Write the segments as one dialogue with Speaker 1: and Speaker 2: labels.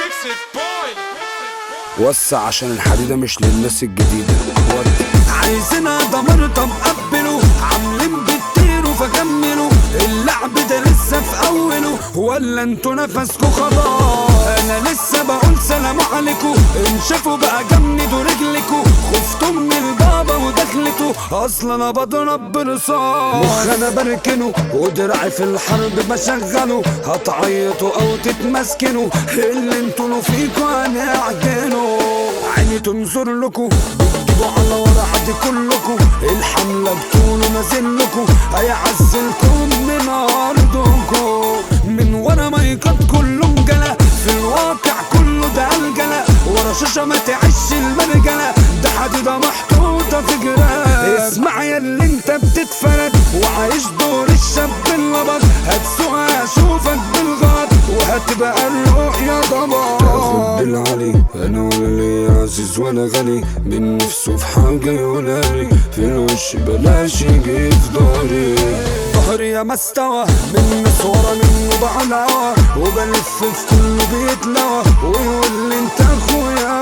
Speaker 1: وسع عشان الحديدة مش للناس الجديدة ودي
Speaker 2: عايزينها دمر طب قبلوا عاملين بتطيروا فكملوا اللعب ده لسه في اوله ولا انتوا نفسكوا خلاص انا لسه بقول سلام عليكم انشفوا بقى جمدوا رجلكوا خفتوا من البابا ودخلته اصلا انا بضرب برصاص مخ انا بركنه ودراعي في الحرب بشغله هتعيطوا او تتمسكنوا اللي انتوا فيكوا انا اعجنه عيني تنظر لكم بتجيبوا على ورا عدي كلكم الحملة بطوله نازل لكم هيعزلكم من ارضكم من ورا مايكات كله مجلة في الواقع كله ده الجلة ورا شاشة ما تعيش المرجلة ده حديدة محطوطة في جراب اسمع يا اللي انت بتتفرج وعايش دور الشاب اللبط هتسوقها اشوفك بالغلط وهتبقى الروح يا ضبط
Speaker 1: تاخد بالعلي انا ولا لي عزيز ولا غني من نفسه في حاجة يقولالي في الوش بلاش يجي في داري
Speaker 2: ظهري يا مستوى من ناس ورا منه بعلوى وبلف في كله بيتلوى ويقول لي انت اخويا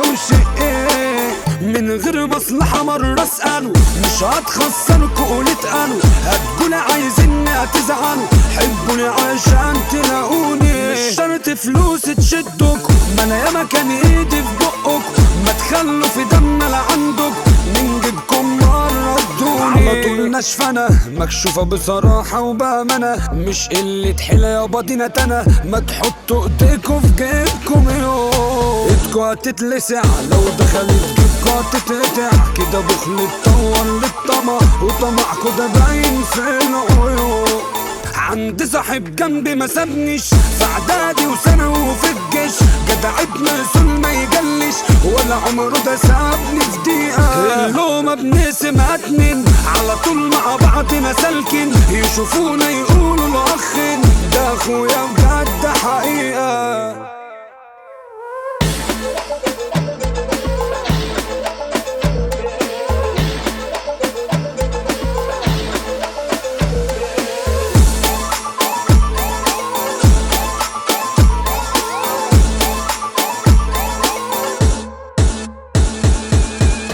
Speaker 2: وشقي من غير مصلحة مرة اسأله مش هتخسركوا قول اتقالوا هتقول عايزيني هتزعلوا حبوني عشان تلاقوني مش شرط فلوس تشدكوا ما انا ياما كان ايدي في بقكوا ما تخلوا في دم لا عندكوا من جيبكم مرة ادوني على طول نشفانة مكشوفة بصراحة وبأمانة مش قلة حيلة يابا دي نتنة ما تحطوا ايديكوا في جيبكم يوم ايدكوا هتتلسع لو دخلت جيبكوا هتتقطع كده بخل اتطور للطمع وطمعكوا ده باين في العيون عندي صاحب جنبي ما سابنيش في اعدادي وثانوي وفي الجيش جدع ابن اصول ما يجلش ولا عمره ده سابني في دقيقة اللومة بنقسم اتنين على طول مع بعضنا سالكين يشوفونا يقولوا الاخين ده اخويا بجد حقيقة